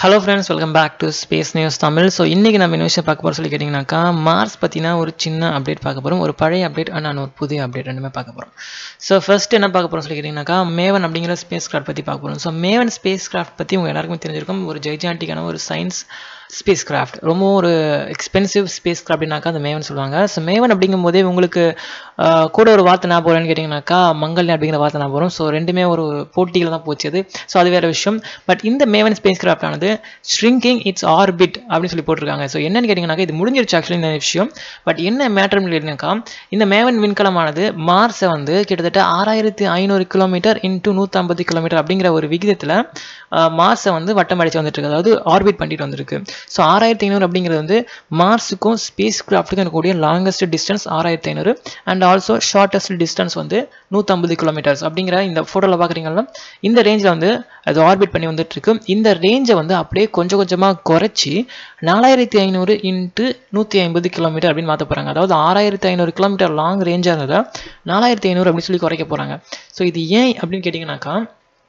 hello friends welcome back to space news Tamil so இன்றைக்கி நம்ம என்ன விஷயம் பார்க்க போகிறோம் சொல்லி கேட்டிங்கனாக்கா மார்ஸ் பற்றினா ஒரு சின்ன அப்டேட் பார்க்க போகிறோம் ஒரு பழைய அப்டேட் அண்ட் ஒரு புதிய அப்டேட் ரெண்டுமே பார்க்க போகிறோம் ஸோ ஃபர்ஸ்ட் என்ன பார்க்க போகிறோம் சொல்லி கேட்டிங்கனாக்கா மேவன் அப்படிங்கிற ஸ்பேஸ் கிராஃப்ட் பற்றி பார்க்க போகிறோம் ஸோ மேவன் ஸ்பேஸ் கிராஃப்ட் பற்றி உங்கள் எல்லாருக்குமே தெரிஞ்சிருக்கும் ஒரு ஜெய்ஜாண்டிக்கான ஒரு சயின்ஸ் ஸ்பேஸ் கிராஃப்ட் ரொம்ப ஒரு எக்ஸ்பென்சிவ் ஸ்பேஸ் கிராஃப்ட்னாக்கா அந்த மேவன் சொல்லுவாங்க ஸோ மேவன் அப்படிங்கும் போதே உங்களுக்கு ஆஹ், கூட ஒரு வார்த்தை ஞாபகம் வரும்னு கேட்டிங்கனாக்கா மங்கல்யான் அப்படிங்கிற வார்த்தை ஞாபகம் வரும் ஸோ ரெண்டுமே ஒரு போட்டியில் தான் போச்சு அது ஸோ அது வேறு விஷயம் பட் இந்த மேவன் ஸ்பேஸ் கிராஃப்ட் ஆனது ஷ்ரிங்கிங் இட்ஸ் ஆர்பிட் அப்படின்னு சொல்லி போட்டிருக்காங்க ஸோ என்னன்னு கேட்டிங்கனாக்கா இது முடிஞ்சிருச்சு ஆக்சுவலி இந்த விஷயம் பட் என்ன மேட்டர்னு கேட்டிங்கனாக்கா இந்த மேவன் விண்கலமானது மார்ஸை வந்து கிட்டத்தட்ட ஆறாயிரத்தி ஐநூறு கிலோமீட்டர் இன்ட்டு நூற்றம்பது கிலோமீட்டர் அப்படிங்கிற ஒரு விகிதத்தில் மார்ஸை வந்து வட்டம் அடிச்சு வந்துட்டு இருக்கு அதாவது ஆர்பிட் பண்ணிட்டு வந்திருக்கு ஸோ ஆறாயிரத்தி ஐநூறு அப்படிங்கிறது வந்து மார்ஸுக்கும் ஸ்பேஸ் கிராஃப்ட்டுக்கும் இருக்கக்கூடிய லாங்கஸ்ட் டிஸ்டன்ஸ் ஆறாயிரத்தி ஐநூறு அண்ட் ஆல்சோ ஷார்ட்டஸ்ட் டிஸ்டன்ஸ் வந்து நூற்றம்பது கிலோமீட்டர்ஸ் அப்படிங்கிற இந்த ஃபோட்டோவில் பார்க்குறீங்களா இந்த ரேஞ்சில் வந்து அது ஆர்பிட் பண்ணி வந்துட்டு இருக்கு இந்த ரேஞ்சை வந்து அப்படியே கொஞ்சம் கொஞ்சமாக குறைச்சி நாலாயிரத்தி ஐநூறு இன்ட்டு நூற்றி ஐம்பது கிலோமீட்டர் அப்படின்னு மாற்ற போகிறாங்க அதாவது ஆறாயிரத்தி ஐநூறு கிலோமீட்டர் லாங் ரேஞ்சாக இருந்ததை நாலாயிரத்தி ஐநூறு அப்படின்னு சொல்லி குறைக்க போகிறாங்க ஸோ இது ஏன் அப்படின்னு கேட்டிங்கனாக்கா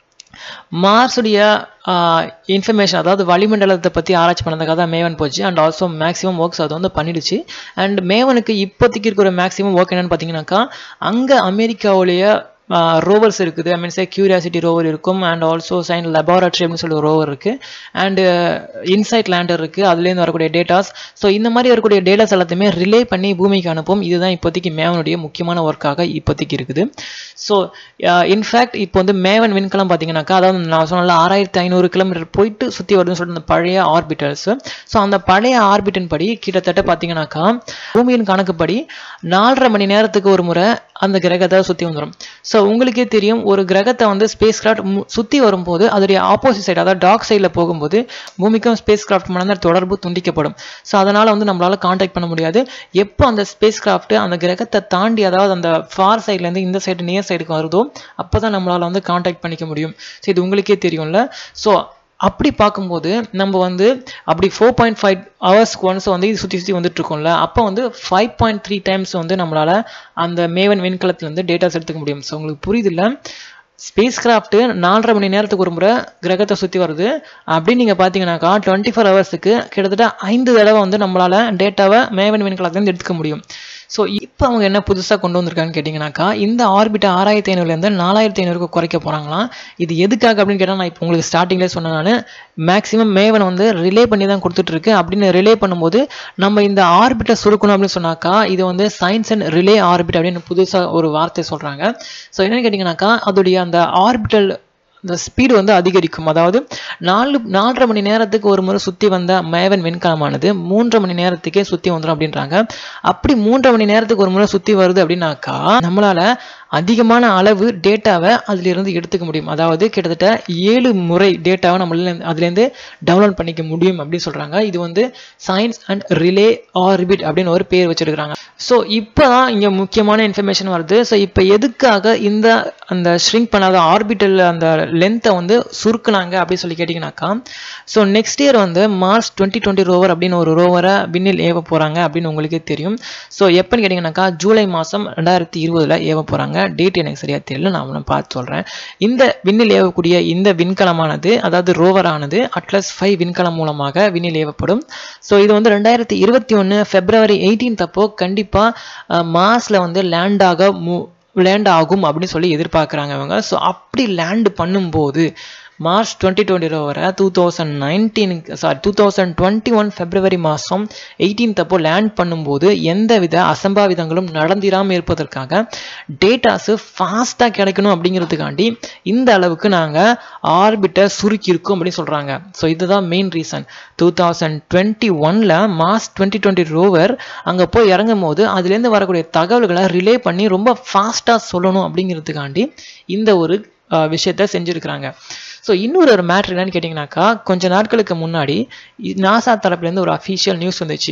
மார்ஸுடைய இன்ஃபர்மேஷன் அதாவது வளிமண்டலத்தை பற்றி ஆராய்ச்சி பண்ணதுக்காக தான் மேவன் போச்சு அண்ட் ஆல்சோ மேக்ஸிமம் ஒர்க்ஸ் அது வந்து பண்ணிடுச்சு அண்ட் மேவனுக்கு இப்போதைக்கு இருக்கிற மேக்ஸிமம் ஒர்க் என்னன்னு பார்த்தீங்கன்னாக்கா அங்கே அமெரிக்காவுடைய ரோவர்ஸ் இருக்குது I mean say Curiosity rover இருக்கும் அண்ட் ஆல்சோ சைன் லெபார்டரி அப்படின்னு சொல்லி ஒரு ரோவர் இருக்குது அண்டு இன்சைட் லேண்டர் இருக்குது அதுலேருந்து வரக்கூடிய டேட்டாஸ் ஸோ இந்த மாதிரி வரக்கூடிய டேட்டாஸ் எல்லாத்தையுமே ரிலே பண்ணி பூமிக்கு அனுப்பும் இதுதான் இப்போதைக்கு மேவனுடைய முக்கியமான ஒர்க்காக இப்போதைக்கு இருக்குது ஸோ இன்ஃபேக்ட் இப்போ வந்து மேவன் விண்கலம் பார்த்தீங்கன்னாக்கா அதாவது நான் சொன்னல ஆறாயிரத்தி ஐநூறு கிலோமீட்டர் போயிட்டு சுற்றி வருதுன்னு சொல்லிட்டு அந்த பழைய ஆர்பிட்டர்ஸ் ஸோ அந்த பழைய ஆர்பிட்டின் படி கிட்டத்தட்ட பார்த்தீங்கன்னாக்கா பூமியின் கணக்குப்படி நாலரை மணி நேரத்துக்கு ஒரு முறை அந்த கிரகத்தை சுற்றி வந்துடும் ஸோ உங்களுக்கே தெரியும் ஒரு கிரகத்தை வந்து ஸ்பேஸ் கிராஃப்ட் சுற்றி வரும்போது அதோடைய ஆப்போசிட் சைடு அதாவது டாக் சைடில் போகும்போது பூமிக்கும் ஸ்பேஸ் கிராஃப்ட் மனந்த தொடர்பு துண்டிக்கப்படும் ஸோ அதனால் வந்து நம்மளால் காண்டாக்ட் பண்ண முடியாது எப்போ அந்த ஸ்பேஸ் கிராஃப்ட் அந்த கிரகத்தை தாண்டி அதாவது அந்த ஃபார் சைட்லேருந்து இந்த சைடு நியர் சைடுக்கு வருதோ அப்போ தான் நம்மளால் வந்து காண்டாக்ட் பண்ணிக்க முடியும் ஸோ இது உங்களுக்கே தெரியும்ல ஸோ அப்படி பார்க்கும்போது நம்ம வந்து அப்படி ஃபோர் பாயிண்ட் ஃபைவ் ஹவர்ஸ்க்கு ஒன்ஸ் வந்து இது சுற்றி சுற்றி வந்துட்டு இருக்கோம்ல அப்போ வந்து ஃபைவ் பாயிண்ட் த்ரீ டைம்ஸ் வந்து நம்மளால் அந்த மேவன் விண்கலத்துலேருந்து டேட்டாஸ் எடுத்துக்க முடியும் ஸோ உங்களுக்கு புரியுதில்ல ஸ்பேஸ் கிராஃப்ட்டு நாலரை மணி நேரத்துக்கு ஒரு முறை கிரகத்தை சுற்றி வருது அப்படின்னு நீங்கள் பார்த்தீங்கன்னாக்கா டுவெண்ட்டி ஃபோர் ஹவர்ஸுக்கு கிட்டத்தட்ட ஐந்து தடவை வந்து நம்மளால் டேட்டாவை மேவன் விண்கலத்துலேருந்து எடுத்துக்க முடியும் ஸோ இப்போ அவங்க என்ன புதுசாக கொண்டு வந்திருக்கான்னு கேட்டிங்கனாக்கா இந்த ஆர்பிட்டை ஆறாயிரத்தி ஐநூறுலேருந்து நாலாயிரத்தி ஐநூறுக்கு குறைக்க போகிறாங்களாம் இது எதுக்காக அப்படின்னு கேட்டால் நான் இப்போ உங்களுக்கு ஸ்டார்டிங்லேயே சொன்னேன் நான் மேக்ஸிமம் மேவன் வந்து ரிலே பண்ணி தான் கொடுத்துட்ருக்கு அப்படின்னு ரிலே பண்ணும்போது நம்ம இந்த ஆர்பிட்டை சுருக்கணும் அப்படின்னு சொன்னாக்கா இது வந்து சயின்ஸ் அண்ட் ரிலே ஆர்பிட் அப்படின்னு புதுசாக ஒரு வார்த்தை சொல்கிறாங்க ஸோ என்னன்னு கேட்டிங்கனாக்கா அதோடைய அந்த ஆர்பிட்டல் இந்த ஸ்பீடு வந்து அதிகரிக்கும் அதாவது நாலு நாலரை மணி நேரத்துக்கு ஒரு முறை சுற்றி வந்த மேவன் விண்கலமானது மூன்றரை மணி நேரத்துக்கே சுற்றி வந்துடும் அப்படின்றாங்க அப்படி மூன்றரை மணி நேரத்துக்கு ஒரு முறை சுற்றி வருது அப்படின்னாக்கா நம்மளால அதிகமான அளவு டேட்டாவை அதிலிருந்து எடுத்துக்க முடியும் அதாவது கிட்டத்தட்ட ஏழு முறை டேட்டாவை நம்மளால அதுலேருந்து டவுன்லோட் பண்ணிக்க முடியும் அப்படின்னு சொல்கிறாங்க இது வந்து சயின்ஸ் அண்ட் ரிலே ஆர்பிட் அப்படின்னு ஒரு பேர் வச்சிருக்கிறாங்க ஸோ இப்போ தான் இங்கே முக்கியமான இன்ஃபர்மேஷன் வருது ஸோ இப்போ எதுக்காக இந்த அந்த ஷ்ரிங்க் பண்ணாத ஆர்பிட்டல் அந்த லென்த்தை வந்து சுருக்குனாங்க அப்படின்னு சொல்லி கேட்டிங்கனாக்கா ஸோ நெக்ஸ்ட் இயர் வந்து மார்ச் டுவெண்ட்டி டுவெண்ட்டி ரோவர் அப்படின்னு ஒரு ரோவரை விண்ணில் ஏவ போகிறாங்க அப்படின்னு உங்களுக்கே தெரியும் ஸோ எப்போன்னு கேட்டிங்கனாக்கா ஜூலை மாதம் ரெண்டாயிரத்தி இருபதில் ஏவ போகிறாங்க டேட் எனக்கு சரியாக தெரியல நான் உன்னை பார்த்து சொல்கிறேன் இந்த விண்ணில் ஏவக்கூடிய இந்த விண்கலமானது அதாவது ரோவரானது அட்லஸ் ஃபைவ் விண்கலம் மூலமாக விண்ணில் ஏவப்படும் ஸோ இது வந்து ரெண்டாயிரத்தி இருபத்தி ஒன்று ஃபெப்ரவரி எயிட்டீன்த் அப்போ கண்டிப்பாக மாஸில் வந்து லேண்டாக மூ லேண்ட் ஆகும் அப்படின்னு சொல்லி எதிர்பார்க்குறாங்க இவங்க ஸோ அப்படி லேண்ட் பண்ணும்போது மார்ச் டுவெண்ட்டி டுவெண்ட்டி வர டூ தௌசண்ட் நைன்டீனுக்கு sorry two thousand twenty one February மாதம் எயிட்டீன்த் அப்போ லேண்ட் பண்ணும்போது எந்தவித அசம்பாவிதங்களும் நடந்திராமல் இருப்பதற்காக டேட்டாஸு ஃபாஸ்ட்டாக கிடைக்கணும் அப்படிங்கிறதுக்காண்டி இந்த அளவுக்கு நாங்கள் ஆர்பிட்டை சுருக்கியிருக்கோம் அப்படின்னு சொல்கிறாங்க ஸோ இதுதான் main reason two thousand twenty ஒனில் மார்ச் டுவெண்ட்டி டுவெண்ட்டி ரோவர் அங்கே போய் இறங்கும் போது அதுலேருந்து வரக்கூடிய தகவல்களை ரிலே பண்ணி ரொம்ப ஃபாஸ்ட்டாக சொல்லணும் அப்படிங்கிறதுக்காண்டி இந்த ஒரு அஹ், விஷயத்த செஞ்சுருக்கிறாங்க ஸோ இன்னொரு ஒரு மேட்ரு என்னன்னு கேட்டிங்கனாக்கா கொஞ்ச நாட்களுக்கு முன்னாடி நாசா தரப்புலேருந்து ஒரு அஃபீஷியல் நியூஸ் வந்துச்சு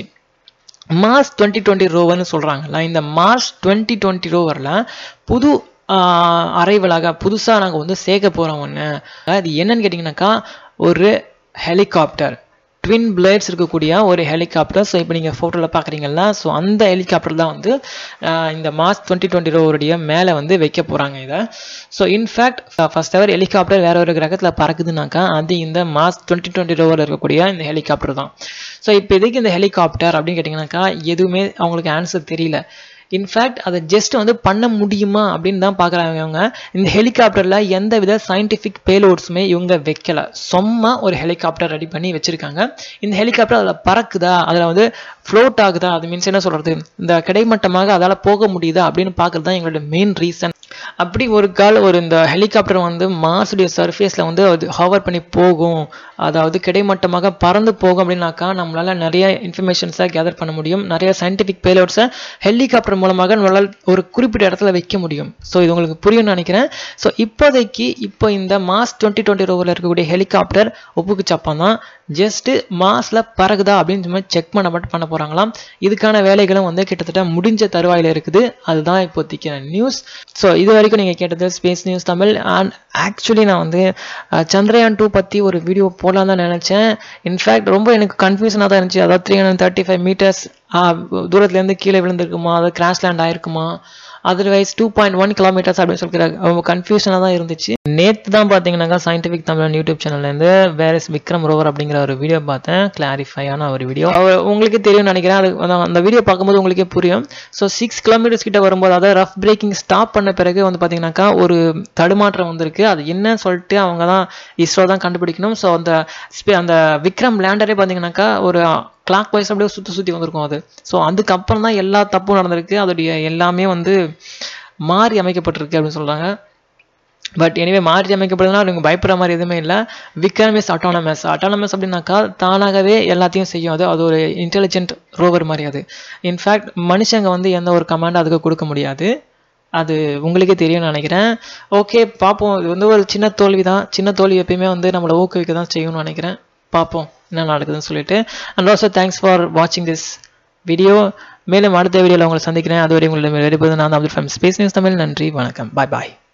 மார்ச் டுவெண்ட்டி டுவெண்ட்டி ரோவர்னு சொல்கிறாங்கல்ல இந்த மார்ச் டுவெண்ட்டி டுவெண்ட்டி ரோவரில் புது அரைவலாக புதுசாக நாங்கள் வந்து சேர்க்க போகிறோம் ஒன்று அது என்னன்னு கேட்டிங்கனாக்கா ஒரு ஹெலிகாப்டர் ட்வின் பிளேட்ஸ் இருக்கக்கூடிய ஒரு ஹெலிகாப்டர் ஸோ இப்போ நீங்கள் ஃபோட்டோவில் பார்க்குறீங்களா ஸோ அந்த ஹெலிகாப்டர் தான் வந்து ஆஹ் இந்த மார்ச் டுவெண்ட்டி டுவெண்ட்டி ரோவருடைய மேலே வந்து வைக்க போகிறாங்க இதை so in fact first ever helicopter வேற ஒரு கிரகத்தில் பறக்குதுனாக்கா அது இந்த மார்ச் டுவெண்ட்டி டுவெண்ட்டி ரோவரில் இருக்கக்கூடிய இந்த ஹெலிகாப்டர் தான் ஸோ இப்போ எதுக்கு இந்த ஹெலிகாப்டர் அப்படின்னு கேட்டிங்கனாக்கா எதுவுமே அவங்களுக்கு ஆன்சர் தெரியல இன்ஃபேக்ட் அதை ஜஸ்ட் வந்து பண்ண முடியுமா அப்படின்னு தான் பார்க்குறாங்க இவங்க இந்த ஹெலிகாப்டரில் எந்த வித சயின்டிஃபிக் பேலோட்ஸுமே இவங்க வைக்கல சும்மா ஒரு ஹெலிகாப்டர் ரெடி பண்ணி வச்சுருக்காங்க இந்த ஹெலிகாப்டர் அதில் பறக்குதா அதில் வந்து ஃப்ளோட் ஆகுதா அது மீன்ஸ் என்ன சொல்கிறது இந்த கிடைமட்டமாக அதால் போக முடியுதா அப்படின்னு பார்க்குறது தான் எங்களோட மெயின் ரீசன் அப்படி ஒரு கால் ஒரு இந்த ஹெலிகாப்டர் வந்து மார்ஸுடைய சர்ஃபேஸில் வந்து அது ஹவர் பண்ணி போகும் அதாவது கிடைமட்டமாக பறந்து போகும் அப்படின்னாக்கா நம்மளால் நிறைய இன்ஃபர்மேஷன்ஸை கேதர் பண்ண முடியும் நிறைய சயின்டிஃபிக் பேலோட்ஸை ஹெலிகாப்டர் மூலமாக நம்மளால் ஒரு குறிப்பிட்ட இடத்துல வைக்க முடியும் ஸோ இது உங்களுக்கு புரியும்னு நினைக்கிறேன் ஸோ இப்போதைக்கு இப்போ இந்த மாஸ் டுவெண்ட்டி டுவெண்ட்டி ரோவில் இருக்கக்கூடிய ஹெலிகாப்டர் ஒப்புக்கு சப்பம் தான் ஜஸ்ட்டு மாஸில் பறகுதா அப்படின்னு சொல்லி செக் பண்ண மட்டும் பண்ண போகிறாங்களாம் இதுக்கான வேலைகளும் வந்து கிட்டத்தட்ட முடிஞ்ச தருவாயில் இருக்குது அதுதான் இப்போதைக்கு நியூஸ் ஸோ இது வரைக்கும் நீங்கள் கேட்டது space news Tamil and actually நான் வந்து அஹ், சந்திரயான் டூ பற்றி ஒரு வீடியோ போடலாம் தான் நினச்சேன் இன்ஃபேக்ட் ரொம்ப எனக்கு கன்ஃபியூஷனாக தான் இருந்துச்சு அதாவது three hundred thirty five meters தூரத்துலேருந்து கீழே விழுந்திருக்குமா அதாவது கிராஷ் லேண்ட் ஆயிருக்குமா otherwise two point one kilometers அப்படின்னு சொல்லிக்கிறாங்க அவங்க கன்ஃபியூஷனாக தான் இருந்துச்சு நேற்று தான் பார்த்தீங்கன்னாக்கா சயின்டிஃபிக் தமிழ் யூடியூப் சேனல்லேருந்து வேர் இஸ் விக்ரம் ரோவர் அப்படிங்கிற ஒரு வீடியோ பார்த்தேன் கிளாரிஃபையான ஒரு வீடியோ அவர் உங்களுக்கு தெரியும்னு நினைக்கிறேன் அது அந்த- அந்த வீடியோ பார்க்கும்போது உங்களுக்கே புரியும் ஸோ சிக்ஸ் கிலோமீட்டர்ஸ் கிட்ட வரும்போது அதாவது ரஃப் பிரேக்கிங் ஸ்டாப் பண்ண பிறகு வந்து பார்த்தீங்கன்னாக்கா ஒரு தடுமாற்றம் வந்திருக்கு அது என்னன்னு சொல்லிட்டு அவங்க தான் இஸ்ரோ தான் கண்டுபிடிக்கணும் ஸோ அந்த spa- அந்த விக்ரம் லேண்டரே பார்த்தீங்கன்னாக்கா ஒரு கிளாக் வைஸ் அப்படியே சுற்றி சுற்றி வந்திருக்கும் அது ஸோ அதுக்கப்புறம் தான் எல்லா தப்பும் நடந்திருக்கு அதோடைய எல்லாமே வந்து மாறி அமைக்கப்பட்டிருக்கு அப்படின்னு சொல்கிறாங்க பட் எனிவே மாற்றி அமைக்கப்படுதுன்னா அவங்க பயப்படுற மாதிரி எதுவுமே இல்லை விக்ரம் இஸ் அட்டானமஸ் அட்டானமஸ் அப்படின்னாக்கா தானாகவே எல்லாத்தையும் செய்யும் அது அது ஒரு இன்டெலிஜென்ட் ரோவர் மாதிரி அது இன்ஃபேக்ட் மனுஷங்க வந்து எந்த ஒரு கமாண்டும் அதுக்கு கொடுக்க முடியாது அது உங்களுக்கே தெரியும்னு நினைக்கிறேன் ஓகே பார்ப்போம் இது வந்து ஒரு சின்ன தோல்வி தான் சின்ன தோல்வி எப்பயுமே வந்து நம்மளை ஊக்குவிக்க தான் செய்யும்னு நினைக்கிறேன் பார்ப்போம் என்ன நடக்குதுன்னு சொல்லிட்டு அண்ட் ஆல்சோ தேங்க்ஸ் ஃபார் வாட்சிங் திஸ் வீடியோ மேலும் அடுத்த வீடியோவில் உங்களை சந்திக்கிறேன் அதுவரை உங்களிடம் வெளிப்படுது நான் அப்துல் ஃபேம் ஸ்பேஸ் நியூஸ் தமிழ் நன்றி வணக்கம் பாய் பாய்